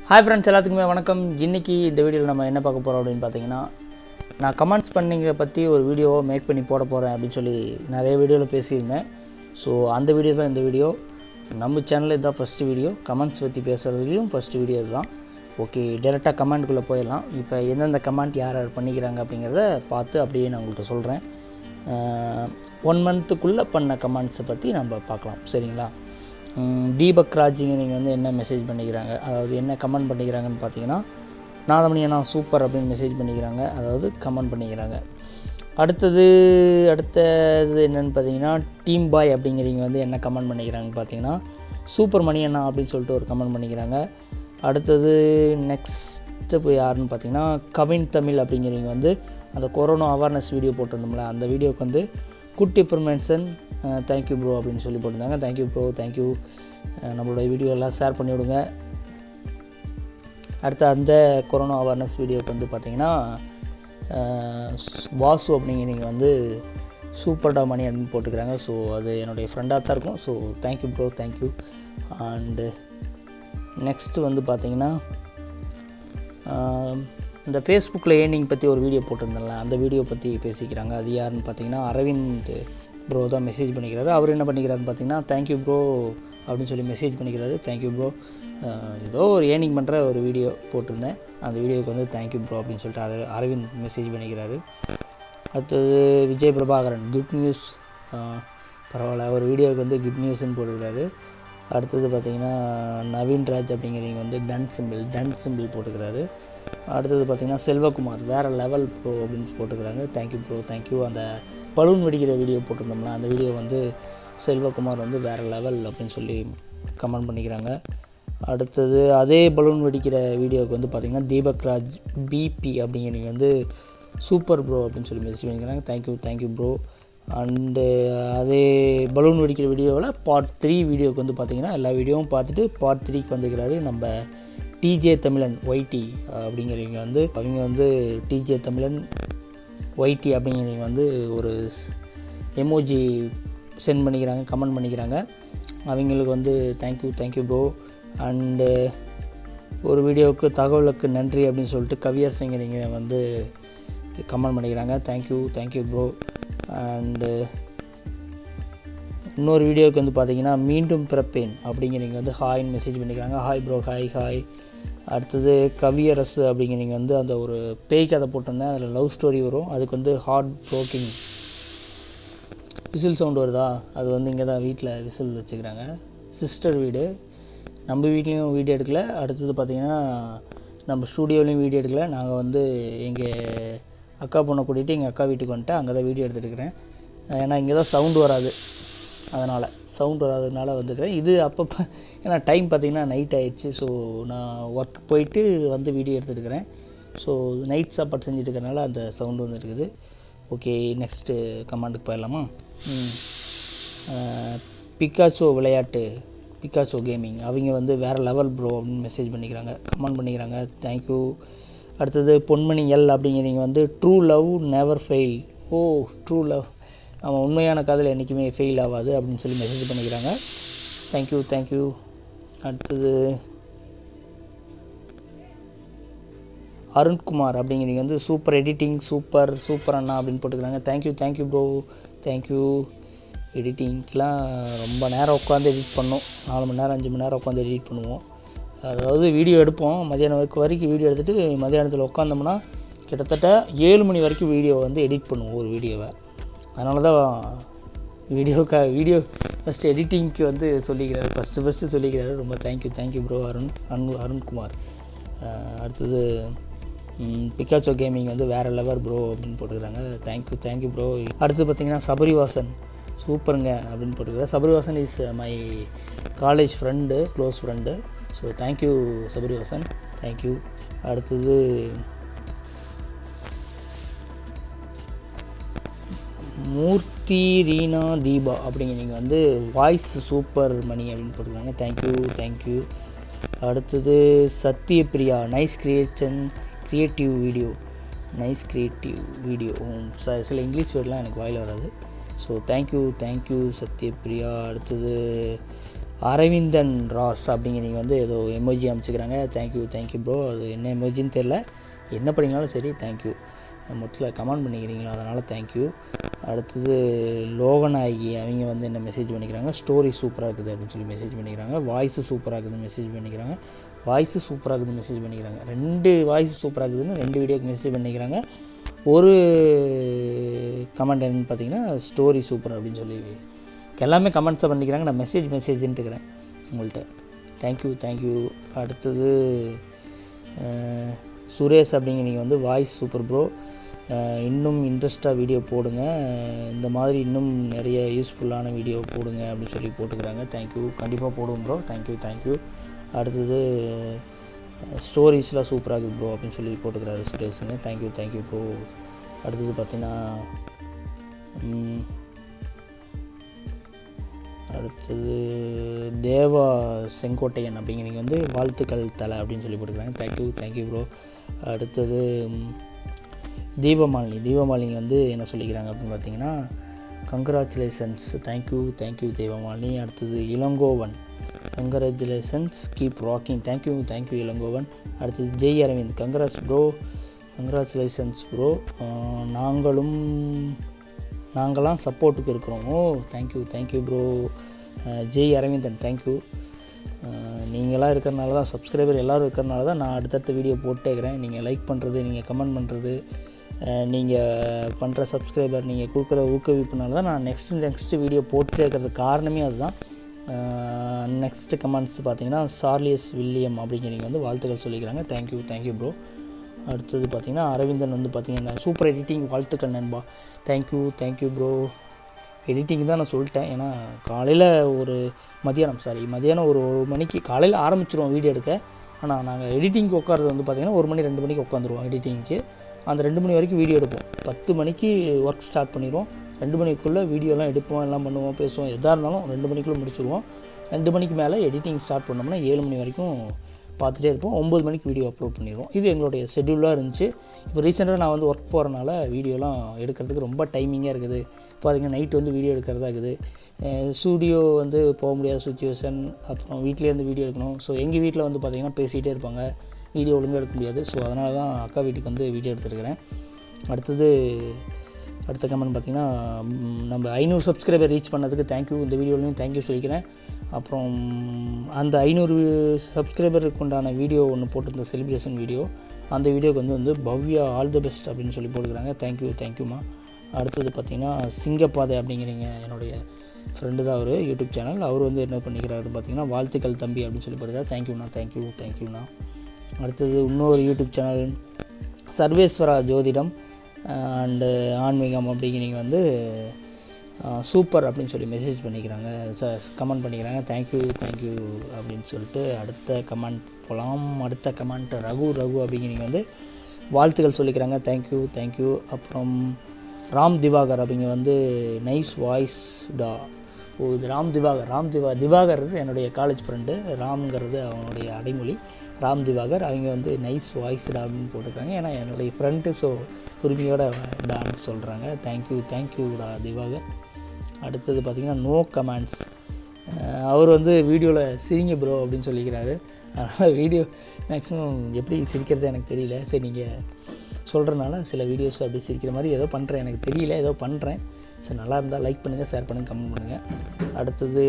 hi friends எல்லாத்துக்குமே வணக்கம் இன்றைக்கி இந்த வீடியோவில் நம்ம என்ன பார்க்க போகிறோம் அப்படின்னு பார்த்தீங்கன்னா நான் கமெண்ட்ஸ் பண்ணிங்க பற்றி ஒரு வீடியோவை மேக் பண்ணி போட போகிறேன் அப்படின்னு சொல்லி நிறைய வீடியோவில் பேசியிருந்தேன் ஸோ அந்த வீடியோ தான் இந்த வீடியோ நம்ம சேனலில் இதுதான் ஃபஸ்ட்டு வீடியோ கமெண்ட்ஸ் பற்றி பேசுகிறதுலையும் ஃபஸ்ட்டு வீடியோ இதுதான் ஓகே டேரெக்டாக கமெண்ட்டுக்குள்ளே போயிடலாம் இப்போ எந்தெந்த கமெண்ட் யார் யார் பண்ணிக்கிறாங்க அப்படிங்கிறத பார்த்து அப்படியே நான் உங்கள்கிட்ட சொல்கிறேன் ஒன் மந்த்துக்குள்ளே பண்ண கமெண்ட்ஸை பற்றி நம்ம பார்க்கலாம் சரிங்களா உம், தீபக் ராஜிங்க நீங்கள் வந்து என்ன மெசேஜ் பண்ணிக்கிறாங்க அதாவது என்ன கமெண்ட் பண்ணிக்கிறாங்கன்னு பார்த்தீங்கன்னா நாதமணி அண்ணா சூப்பர் அப்படின்னு மெசேஜ் பண்ணிக்கிறாங்க அதாவது கமெண்ட் பண்ணிக்கிறாங்க அடுத்தது அடுத்தது என்னென்னு பார்த்தீங்கன்னா டீம் பாய் அப்படிங்கிறவங்க வந்து என்ன கமெண்ட் பண்ணிக்கிறாங்கன்னு பார்த்தீங்கன்னா சூப்பர் மணி அண்ணா அப்படின்னு சொல்லிட்டு ஒரு கமெண்ட் பண்ணிக்கிறாங்க அடுத்தது நெக்ஸ்ட்டு போய் யாருன்னு பார்த்தீங்கன்னா கவின் தமிழ் அப்படிங்கிறவங்க வந்து அந்த கொரோனா அவேர்னஸ் வீடியோ போட்டிருந்தோம்ல அந்த வீடியோக்கு வந்து குட்டி பெர்மென்சன் தேங்க்யூ ப்ரோ அப்படின்னு சொல்லி போட்டிருந்தாங்க தேங்க்யூ ப்ரோ தேங்க்யூ நம்மளோட வீடியோ எல்லாம் ஷேர் பண்ணி விடுங்க அடுத்து அந்த கொரோனா அவேர்னஸ் வீடியோக்கு வந்து பார்த்தீங்கன்னா அஹ், வாசு அப்படிங்கிறவங்க வந்து சூப்பர்டா மணி அப்படின்னு போட்டுக்கிறாங்க ஸோ அது என்னுடைய ஃப்ரெண்டாக தான் இருக்கும் so thank you bro thank you and next வந்து பார்த்தீங்கன்னா ஆம், இந்த ஃபேஸ்புக்கில் ஏர்னிங் பற்றி ஒரு வீடியோ போட்டிருந்தேன்ல அந்த வீடியோ பற்றி பேசிக்கிறாங்க அது யாருன்னு பார்த்தீங்கன்னா அரவிந்த் ப்ரோ தான் மெசேஜ் பண்ணிக்கிறாரு அவர் என்ன பண்ணிக்கிறாருன்னு பார்த்தீங்கன்னா தேங்க்யூ ப்ரோ அப்படின்னு சொல்லி மெசேஜ் பண்ணிக்கிறாரு தேங்க்யூ ப்ரோ ஏதோ ஒரு ஏர்னிங் பண்ணுற ஒரு வீடியோ போட்டிருந்தேன் அந்த வீடியோக்கு வந்து தேங்க்யூ ப்ரோ அப்படின்னு சொல்லிட்டு அது அரவிந்த் மெசேஜ் பண்ணிக்கிறாரு அடுத்தது விஜய் பிரபாகரன் குட் நியூஸ் பரவாயில்ல ஒரு வீடியோவுக்கு வந்து குட் நியூஸ்னு போட்டுக்கிறாரு அடுத்தது பார்த்தீங்கன்னா நவீன்ராஜ் அப்படிங்கிறவங்க வந்து டன் சிம்பிள் டன் சிம்பிள் போட்டுக்கிறாரு அடுத்தது பார்த்தீங்கன்னா செல்வகுமார் வேறு லெவல் ப்ரோ அப்படின்னு போட்டுக்கிறாங்க தேங்க்யூ ப்ரோ தேங்க்யூ அந்த பலூன் வெடிக்கிற வீடியோ போட்டிருந்தோம்ல அந்த வீடியோ வந்து செல்வகுமார் வந்து வேறு லெவல் அப்படின்னு சொல்லி கமெண்ட் பண்ணிக்கிறாங்க அடுத்தது அதே பலூன் வெடிக்கிற வீடியோவுக்கு வந்து பார்த்திங்கன்னா தீபக் ராஜ் பிபி அப்படிங்கிறவங்க வந்து சூப்பர் ப்ரோ அப்படின்னு சொல்லி மெசேஜ் பண்ணிக்கிறாங்க தேங்க்யூ தேங்க்யூ ப்ரோ அண்டு அதே பலூன் வெடிக்கிற வீடியோவில் பார்ட் த்ரீ வீடியோக்கு வந்து பார்த்திங்கன்னா எல்லா வீடியோவும் பார்த்துட்டு பார்ட் த்ரீக்கு வந்துக்கிறாரு நம்ம டிஜே தமிழன் ஒய்டி அப்படிங்கிறவங்க வந்து அவங்க வந்து டிஜே தமிழன் ஒய்டி அப்படிங்கிறவங்க வந்து ஒரு எமோஜி சென்ட் பண்ணிக்கிறாங்க கமெண்ட் பண்ணிக்கிறாங்க அவங்களுக்கு வந்து தேங்க்யூ தேங்க்யூ ப்ரோ அண்டு ஒரு வீடியோவுக்கு தகவலுக்கு நன்றி அப்படின்னு சொல்லிட்டு கவியரசங்கிறவங்க வந்து கமெண்ட் பண்ணிக்கிறாங்க தேங்க்யூ தேங்க்யூ ப்ரோ அண்டு இன்னொரு வீடியோவுக்கு வந்து பார்த்தீங்கன்னா மீண்டும் பிறப்பேன் அப்படிங்கிறவங்க வந்து ஹாய்னு மெசேஜ் பண்ணிக்கிறாங்க ஹாய் ப்ரோ ஹாய் ஹாய் அடுத்தது கவியரசு அப்படிங்கிறவங்க வந்து அந்த ஒரு பேய் கதை போட்டிருந்தேன் அதில் லவ் ஸ்டோரி வரும் அதுக்கு வந்து ஹார்ட் ப்ரோக்கிங் விசில் சவுண்ட் வருதா அது வந்து இங்கே தான் வீட்டில் விசில் வச்சுக்கிறாங்க சிஸ்டர் வீடு நம்ம வீட்லேயும் வீடியோ எடுக்கல அடுத்தது பார்த்திங்கன்னா நம்ம ஸ்டூடியோலையும் வீடியோ எடுக்கல நாங்கள் வந்து எங்கள் அக்கா பொண்ணை கூட்டிகிட்டு எங்கள் அக்கா வீட்டுக்கு வந்துட்டு அங்கே தான் வீடியோ எடுத்துருக்கிறேன் ஏன்னா இங்கே தான் சவுண்டு வராது அதனால் சவுண்ட் வராததுனால வந்துக்கிறேன் இது அப்பப்போ ஏன்னா டைம் பார்த்திங்கன்னா நைட் ஆயிடுச்சு ஸோ நான் ஒர்க் போயிட்டு வந்து வீடியோ எடுத்துருக்கிறேன் ஸோ நைட் சாப்பாடு செஞ்சுட்டு இருக்கறனால அந்த சவுண்டு வந்துருக்குது ஓகே நெக்ஸ்ட்டு கமாண்டுக்கு போயிடலாமா ம் பிக்காச்சோ விளையாட்டு பிக்காச்சோ கேமிங் அவங்க வந்து வேறு லெவல் ப்ரோ அப்படின்னு மெசேஜ் பண்ணிக்கிறாங்க கமெண்ட் பண்ணிக்கிறாங்க தேங்க்யூ அடுத்தது பொன்மணி எல் அப்படிங்கிறவங்க வந்து true love never fail oh true love நம்ம உண்மையான காதல் என்றைக்குமே ஃபெயில் ஆகாது அப்படின்னு சொல்லி மெசேஜ் பண்ணிக்கிறாங்க தேங்க்யூ தேங்க்யூ அடுத்தது அருண்குமார் அப்படிங்கிறவங்க வந்து சூப்பர் எடிட்டிங் சூப்பர் சூப்பர் அண்ணா அப்படின்னு போட்டுக்கிறாங்க தேங்க்யூ தேங்க்யூ ப்ரோ தேங்க்யூ எடிட்டிங்க்கெலாம் ரொம்ப நேரம் உட்காந்து எடிட் பண்ணோம் நாலு மணி நேரம் அஞ்சு மணி நேரம் உட்காந்து எடிட் பண்ணுவோம் அதாவது வீடியோ எடுப்போம் மதியானம் வரைக்கும் வரைக்கும் வீடியோ எடுத்துகிட்டு மதியானத்தில் உட்காந்தோம்னா கிட்டத்தட்ட ஏழு மணி வரைக்கும் வீடியோ வந்து எடிட் பண்ணுவோம் ஒரு வீடியோவை அதனால தான் வீடியோக்கா வீடியோ ஃபஸ்ட்டு எடிட்டிங்க்கு வந்து சொல்லிக்கிறாரு ஃபஸ்ட்டு ஃபஸ்ட்டு சொல்லிக்கிறாரு ரொம்ப thank you thank you bro Arun Arun Arunkumar அஹ் அடுத்தது பிக்காச்சோ கேமிங் வந்து வேறு லெவல் ப்ரோ அப்படின்னு போட்டுக்கிறாங்க தேங்க்யூ தேங்க்யூ ப்ரோ அடுத்து பார்த்தீங்கன்னா சபரிவாசன் சூப்பருங்க அப்படின்னு போட்டுக்கிறார் Sabarivasan is my college friend close friend so thank you Sabarivasan thank you அடுத்தது மூர்த்தி ரீனா தீபா அப்படிங்க நீங்கள் வந்து வாய்ஸ் சூப்பர் மணி அப்படின்னு போட்டுருக்காங்க தேங்க்யூ தேங்க்யூ அடுத்தது Sathyapriya nice creation creative video nice creative video ச சில இங்கிலீஷ் வேர்ட்லாம் எனக்கு வாயில் வராது ஸோ தேங்க்யூ தேங்க்யூ சத்யபிரியா அடுத்தது அரவிந்தன் ராஸ் அப்படிங்கிறீங்க வந்து ஏதோ எமோஜி அமைச்சுக்கிறாங்க தேங்க்யூ தேங்க்யூ ப்ரோ அது என்ன எமோஜின்னு தெரில என்ன பண்ணிங்கனாலும் சரி தேங்க்யூ மொத்தத்தில் கமெண்ட் பண்ணிக்கிறீங்களா அதனால் தேங்க்யூ அடுத்தது லோகநாயகி அவங்க வந்து என்ன மெசேஜ் பண்ணிக்கிறாங்க ஸ்டோரி சூப்பராக இருக்குது அப்படின்னு சொல்லி மெசேஜ் பண்ணிக்கிறாங்க வாய்ஸு சூப்பராக இருக்குதுன்னு மெசேஜ் பண்ணிக்கிறாங்க வாய்ஸு சூப்பராக இருக்குதுன்னு மெசேஜ் பண்ணிக்கிறாங்க ரெண்டு வாய்ஸ் சூப்பராக இருக்குதுன்னு ரெண்டு வீடியோக்கு மெசேஜ் பண்ணிக்கிறாங்க ஒரு கமெண்ட் என்னன்னு பார்த்தீங்கன்னா ஸ்டோரி சூப்பர் அப்படின்னு சொல்லி எல்லாமே கமெண்ட்ஸை பண்ணிக்கிறாங்க நான் மெசேஜ் மெசேஜ்ன்ட்டு இருக்கிறேன் உங்கள்கிட்ட தேங்க்யூ தேங்க்யூ அடுத்தது அஹ், சுரேஷ் அப்படிங்க நீங்கள் வந்து வாய்ஸ் சூப்பர் ப்ரோ இன்னும் இன்ட்ரெஸ்ட்டாக வீடியோ போடுங்க அஹ், இந்த மாதிரி இன்னும் நிறைய யூஸ்ஃபுல்லான வீடியோ போடுங்க அப்படின்னு சொல்லி போட்டுக்கிறாங்க தேங்க்யூ கண்டிப்பாக போடுவோம் ப்ரோ தேங்க்யூ தேங்க்யூ அடுத்தது ஸ்டோரிஸ்லாம் சூப்பராக இருக்குது ப்ரோ அப்படின்னு சொல்லி போட்டுக்கிறாரு சுரேஷுங்க தேங்க்யூ தேங்க்யூ ப்ரோ அடுத்தது பார்த்தீங்கன்னா ம், அடுத்தது தேவா செங்கோட்டையன் அப்படிங்கிறீங்க வந்து வாழ்த்துக்கள் தலை அப்படின்னு சொல்லி போட்டுக்கிறாங்க தேங்க்யூ தேங்க்யூ ப்ரோ அடுத்தது ம், தீபமாலினி தீபமாலினி வந்து என்ன சொல்லிக்கிறாங்க அப்படின்னு பார்த்தீங்கன்னா கங்க்ராச்சுலேஷன்ஸ் தேங்க்யூ தேங்க்யூ தீபமாலினி அடுத்தது Ilangovan congratulations keep rocking thank you thank you Ilangovan அடுத்தது Jai Aravind congrats bro congratulations bro நாங்களும் நாங்களாம் சப்போர்ட்டுக்கு இருக்கிறோம் ஓ thank you thank you bro Jai Aravindan thank you நீங்களாம் இருக்கிறனால தான் சப்ஸ்கிரைபர் எல்லோரும் இருக்கிறனால தான் நான் அடுத்தடுத்த வீடியோ போட்டே இருக்கிறேன் நீங்கள் லைக் பண்ணுறது நீங்கள் கமெண்ட் பண்ணுறது நீங்கள் பண்ணுற சப்ஸ்கிரைபர் நீங்கள் கொடுக்குற ஊக்குவிப்புனால தான் நான் நெக்ஸ்ட் நெக்ஸ்ட் வீடியோ போட்டே இருக்கிறதுக்கு காரணமே அதுதான் நெக்ஸ்ட் கமெண்ட்ஸ் பார்த்தீங்கன்னா சார்லியஸ் வில்லியம் அப்படிங்கிறவங்க வந்து வாழ்த்துக்கள் சொல்லிக்கிறாங்க தேங்க்யூ தேங்க்யூ ப்ரோ அடுத்தது பார்த்தீங்கன்னா அரவிந்தன் வந்து பார்த்தீங்கன்னா சூப்பர் எடிட்டிங் வாழ்த்துக்கள் நண்பா தேங்க்யூ தேங்க்யூ ப்ரோ எடிட்டிங் தான் நான் சொல்லிட்டேன் ஏன்னா காலையில் ஒரு மதியானம் சாரி மதியானம் ஒரு ஒரு மணிக்கு காலையில் ஆரம்பிச்சிருவோம் வீடியோ எடுக்க ஆனால் நாங்கள் எடிட்டிங்க்கு உட்காறது வந்து பார்த்திங்கன்னா ஒரு மணி ரெண்டு மணிக்கு உட்காந்துருவோம் எடிட்டிங்க்கு அந்த ரெண்டு மணி வரைக்கும் வீடியோ எடுப்போம் பத்து மணிக்கு ஒர்க் ஸ்டார்ட் பண்ணிடுவோம் ரெண்டு மணிக்குள்ளே வீடியோலாம் எடுப்போம் எல்லாம் பண்ணுவோம் பேசுவோம் எதாக இருந்தாலும் ரெண்டு மணிக்குள்ளே முடிச்சிடுவோம் ரெண்டு மணிக்கு மேலே எடிட்டிங் ஸ்டார்ட் பண்ணோம்னா ஏழு மணி வரைக்கும் பார்த்துட்டே இருப்போம் ஒம்பது மணிக்கு வீடியோ அப்லோட் பண்ணிடுவோம் இது எங்களுடைய ஷெட்யூலாக இருந்துச்சு இப்போ ரீசெண்டாக நான் வந்து ஒர்க் போகிறனால வீடியோலாம் எடுக்கிறதுக்கு ரொம்ப டைமிங்காக இருக்குது பார்த்தீங்கன்னா நைட் வந்து வீடியோ எடுக்கிறதா இருக்குது ஸ்டூடியோ வந்து போக முடியாத சுச்சுவேஷன் அப்புறம் வீட்டிலேருந்து வீடியோ எடுக்கணும் ஸோ எங்கள் வீட்டில் வந்து பார்த்திங்கன்னா பேசிகிட்டே இருப்பாங்க வீடியோ ஒழுங்காக எடுக்க முடியாது ஸோ அதனால தான் அக்கா வீட்டுக்கு வந்து வீடியோ எடுத்துருக்கிறேன் அடுத்தது அடுத்த கமெண்ட் பார்த்திங்கன்னா ம், நம்ம ஐநூறு சப்ஸ்கிரைபர் ரீச் பண்ணதுக்கு தேங்க்யூ இந்த வீடியோலையும் தேங்க்யூ சொல்லிக்கிறேன் அப்புறம் அந்த ஐநூறு சப்ஸ்கிரைபருக்கு உண்டான வீடியோ ஒன்று போட்டிருந்த செலிப்ரேஷன் வீடியோ அந்த வீடியோக்கு வந்து வந்து பவ்யா ஆல் தி பெஸ்ட் அப்படின்னு சொல்லி போட்டுக்கிறாங்க தேங்க்யூ தேங்க்யூம்மா அடுத்தது பார்த்திங்கன்னா சிங்கப்பாதை அப்படிங்கிறீங்க என்னுடைய ஃப்ரெண்டு தான் அவர் யூடியூப் சேனல் அவர் வந்து என்ன பண்ணிக்கிறாருன்னு பார்த்தீங்கன்னா வாழ்த்துக்கள் தம்பி அப்படின்னு சொல்லி போட்டுருக்காரு தேங்க்யூண்ணா தேங்க்யூ தேங்க்யூண்ணா அடுத்தது இன்னொரு யூடியூப் சேனல் சர்வேஸ்வரா ஜோதிடம் அண்டு ஆன்மீகம் அப்படிங்கிறீங்க வந்து சூப்பர் அப்படின்னு சொல்லி மெசேஜ் பண்ணிக்கிறாங்க கமெண்ட் பண்ணிக்கிறாங்க தேங்க்யூ தேங்க்யூ அப்படின்னு சொல்லிட்டு அடுத்த கமெண்ட் போகலாம் அடுத்த கமெண்ட் ரகு ரகு அப்படிங்கிறீங்க வந்து வாழ்த்துக்கள் சொல்லிக்கிறாங்க தேங்க்யூ தேங்க்யூ அப்புறம் ராம் திவாகர் அப்படிங்க வந்து நைஸ் வாய்ஸ் டா ஓ இது ராம் திவாகர் ராம் திவா திவாகர் என்னுடைய காலேஜ் ஃப்ரெண்டு ராம்ங்கிறது அவனுடைய அடைமொழி ராம் திவாகர் அவங்க வந்து நைஸ் வாய்ஸ் டான்னு போட்டிருக்காங்க ஏன்னா என்னுடைய ஃப்ரெண்டு ஸோ உரிமையோட டான்னு சொல்கிறாங்க தேங்க்யூ தேங்க்யூடா திவாகர் அடுத்தது பார்த்திங்கன்னா நோ கமெண்ட்ஸ் அவர் வந்து வீடியோவில் சிரிங்க ப்ரோ அப்படின்னு சொல்லிக்கிறாரு அதனால் வீடியோ மேக்ஸிமம் எப்படி சிரிக்கிறது எனக்கு தெரியல சரி நீங்கள் சொல்கிறனால சில வீடியோஸ் அப்படி சிரிக்கிற மாதிரி ஏதோ பண்ணுறேன் எனக்கு தெரியல ஏதோ பண்ணுறேன் சரி நல்லா இருந்தால் லைக் பண்ணுங்கள் ஷேர் பண்ணுங்கள் கமெண்ட் பண்ணுங்கள் அடுத்தது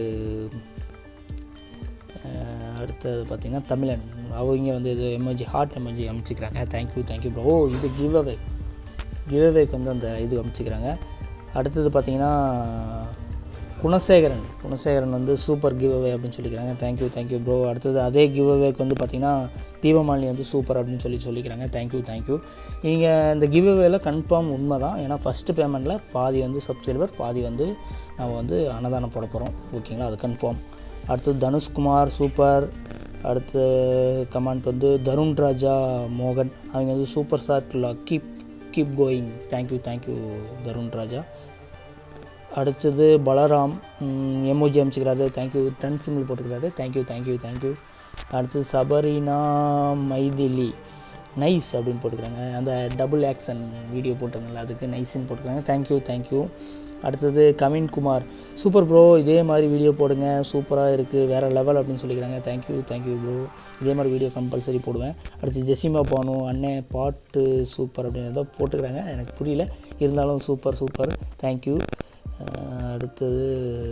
அஹ், அடுத்தது பார்த்திங்கன்னா தமிழன் அவங்க வந்து இது எமோஜி ஹார்ட் எமோஜி அமைச்சிக்கிறாங்க தேங்க்யூ தேங்க்யூ ப்ரோ ஓ இது கிவ் அவே கிவ் அவேக்கு வந்து அந்த இது அமைச்சிக்கிறாங்க அடுத்தது பார்த்திங்கன்னா குணசேகரன் குணசேகரன் வந்து சூப்பர் கிவ் அவே அப்படின்னு சொல்லிக்கிறாங்க தேங்க்யூ தேங்க்யூ ப்ரோ அடுத்தது அதே கிவ் அவேக்கு வந்து பார்த்திங்கன்னா தீபமாலினி வந்து சூப்பர் அப்படின்னு சொல்லி சொல்லிக்கிறாங்க தேங்க்யூ தேங்க்யூ நீங்கள் இந்த கிவ் அவேல கன்ஃபார்ம் உண்மை தான் ஏன்னா ஃபஸ்ட்டு பேமெண்ட்டில் பாதி வந்து சப்ஸ்கிரைபர் பாதி வந்து நம்ம வந்து அன்னதானம் போட போகிறோம் ஓகேங்களா அது கன்ஃபார்ம் அடுத்தது தனுஷ்குமார் சூப்பர் அடுத்த கமெண்ட் வந்து தருண் ராஜா மோகன் அவங்க வந்து super sir keep keep going thank you thank you Tarun Raja அடுத்தது பலராம் எமோஜி அமைச்சிக்கிறாரு தேங்க்யூ டென் சிம்பிள் போட்டுக்கிறாரு தேங்க்யூ தேங்க்யூ தேங்க்யூ அடுத்தது சபரினா மைதிலி நைஸ் அப்படின்னு போட்டுக்கிறாங்க அந்த டபுள் ஆக்ஷன் வீடியோ போட்டிருந்தால அதுக்கு நைஸ்ன்னு போட்டுக்கிறாங்க தேங்க்யூ தேங்க்யூ அடுத்தது கவின் குமார் சூப்பர் ப்ரோ இதே மாதிரி வீடியோ போடுங்க சூப்பராக இருக்குது வேறு லெவல் அப்படின்னு சொல்லிக்கிறாங்க தேங்க்யூ தேங்க்யூ ப்ரோ இதே மாதிரி வீடியோ கம்பல்சரி போடுவேன் அடுத்து ஜெசிமா பானு அண்ணே பாட்டு சூப்பர் அப்படின்னு ஏதோ போட்டுக்கிறாங்க எனக்கு புரியல இருந்தாலும் சூப்பர் சூப்பர் தேங்க்யூ அடுத்தது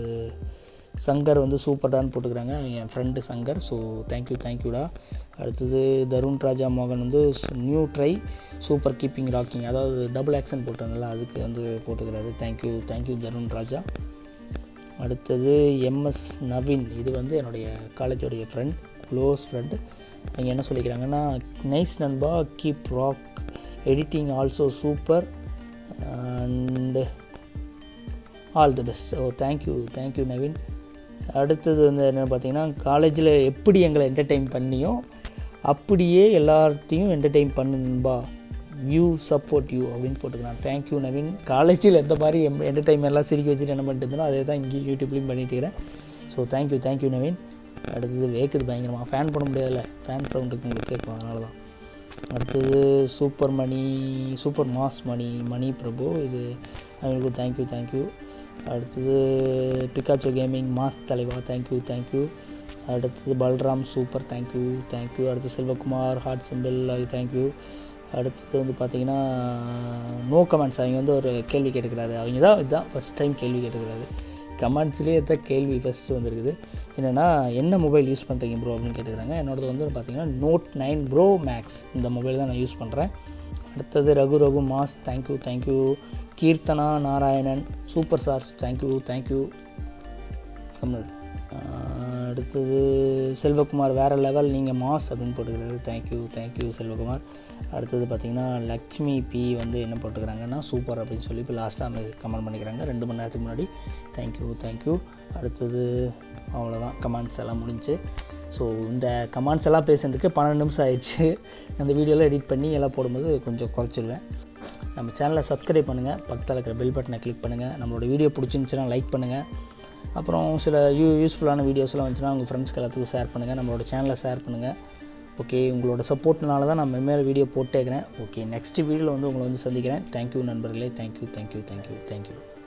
சங்கர் வந்து சூப்பர்டான்னு போட்டுக்கிறாங்க என் ஃப்ரெண்டு சங்கர் ஸோ தேங்க்யூ தேங்க்யூடா அடுத்தது தருண் ராஜா மோகன் வந்து new try super keeping rocking அதாவது டபுள் ஆக்ஷன் போட்டிருந்தல அதுக்கு வந்து போட்டுக்கிறாரு தேங்க்யூ தேங்க்யூ தருண் ராஜா அடுத்தது எம்எஸ் நவீன் இது வந்து என்னுடைய காலேஜோடைய ஃப்ரெண்ட் க்ளோஸ் ஃப்ரெண்டு அவங்க என்ன சொல்லிக்கிறாங்கன்னா நைஸ் நண்பா keep rock editing also super and all the best ஓ தேங்க்யூ தேங்க்யூ நவீன் அடுத்தது வந்து என்னென்னு பார்த்தீங்கன்னா காலேஜில் எப்படி எங்களை என்டர்டெயின் பண்ணியோ அப்படியே எல்லாத்தையும் என்டர்டெயின் பண்ணுன்பா யூ சப்போர்ட் யூ அப்படின்னு போட்டுக்கலாம் தேங்க்யூ நவீன் காலேஜில் எந்த மாதிரி எம் என்டர்டைன்மெண்ட்லாம் சிரிக்க வச்சுட்டு என்ன பண்ணிட்டு இருந்தனோ அதே தான் இங்கே யூடியூப்லேயும் பண்ணிட்டு இருக்கிறேன் ஸோ தேங்க்யூ தேங்க்யூ நவீன் அடுத்தது வேக்குது பயங்கரமாக ஃபேன் பண்ண முடியாதுல்ல ஃபேன் சவுண்டுக்கு உங்களுக்கு கேட்கும் அதனால தான் அடுத்தது super Mani super mass Mani Mani Prabhu இது அவங்களுக்கு தேங்க்யூ தேங்க்யூ அடுத்தது பிகாச்சோ கேமிங் மாஸ் தலைவா தேங்க்யூ தேங்க்யூ அடுத்தது பல்ராம் சூப்பர் தேங்க்யூ தேங்க்யூ அடுத்து செல்வகுமார் ஹார்ட் சிம்பிள் அது தேங்க்யூ அடுத்தது வந்து பார்த்தீங்கன்னா நோ கமெண்ட்ஸ் அவங்க வந்து ஒரு கேள்வி கேட்டுக்கிறாரு அவங்க தான் இதுதான் ஃபஸ்ட் டைம் கேள்வி கேட்டுக்கிறாரு கமெண்ட்ஸ்லேயே தான் கேள்வி ஃபஸ்ட்டு வந்திருக்குது என்னென்னா என்ன மொபைல் யூஸ் பண்ணுறீங்க ப்ரோ அப்படின்னு கேட்டுக்கிறாங்க என்னோடது வந்து பார்த்தீங்கன்னா நோட் நைன் ப்ரோ மேக்ஸ் இந்த மொபைல் தான் நான் யூஸ் பண்ணுறேன் அடுத்தது Raghu Raghu mass thank you thank you Keerthana Narayanan super stars thank you thank you Kamal அடுத்தது செல்வகுமார் வேறு லெவல் நீங்கள் மாஸ் அப்படின்னு போட்டுக்கிறாரு தேங்க்யூ தேங்க்யூ செல்வகுமார் அடுத்தது பார்த்திங்கன்னா லக்ஷ்மி பி வந்து என்ன போட்டுக்கிறாங்கன்னா சூப்பர் அப்படின்னு சொல்லி இப்போ லாஸ்ட்டாக கமெண்ட் பண்ணிக்கிறாங்க ரெண்டு மணி நேரத்துக்கு முன்னாடி தேங்க்யூ தேங்க்யூ அடுத்தது அவ்வளோதான் கமெண்ட்ஸ் எல்லாம் முடிஞ்சு ஸோ இந்த கமெண்ட்ஸ் எல்லாம் பேசுறதுக்கு பன்னெண்டு நிமிஷம் ஆயிடுச்சு அந்த வீடியோலாம் எடிட் பண்ணி எல்லாம் போடும்போது கொஞ்சம் குறைச்சிருவேன் நம்ம சேனலை சப்ஸ்கிரைப் பண்ணுங்கள் பக்கத்தில் இருக்கிற பெல் பட்டனை கிளிக் பண்ணுங்கள் நம்மளோட வீடியோ பிடிச்சிருந்துச்சுன்னா லைக் பண்ணுங்கள் அப்புறம் சில யூ யூஸ்ஃபுல்லான வீடியோஸ்லாம் வந்துச்சுன்னா உங்கள் ஃப்ரெண்ட்ஸ்க்கு எல்லாத்துக்கும் ஷேர் பண்ணுங்கள் நம்மளோட சேனலை ஷேர் பண்ணுங்கள் ஓகே உங்களோட சப்போர்ட்னால தான் நான் மெமேல வீடியோ போட்டேக்கிறேன் ஓகே நெக்ஸ்ட் வீடியோவில் வந்து உங்களை வந்து சந்திக்கிறேன் தேங்க்யூ நண்பர்களே தேங்க்யூ தேங்க்யூ தேங்க்யூ தேங்க்யூ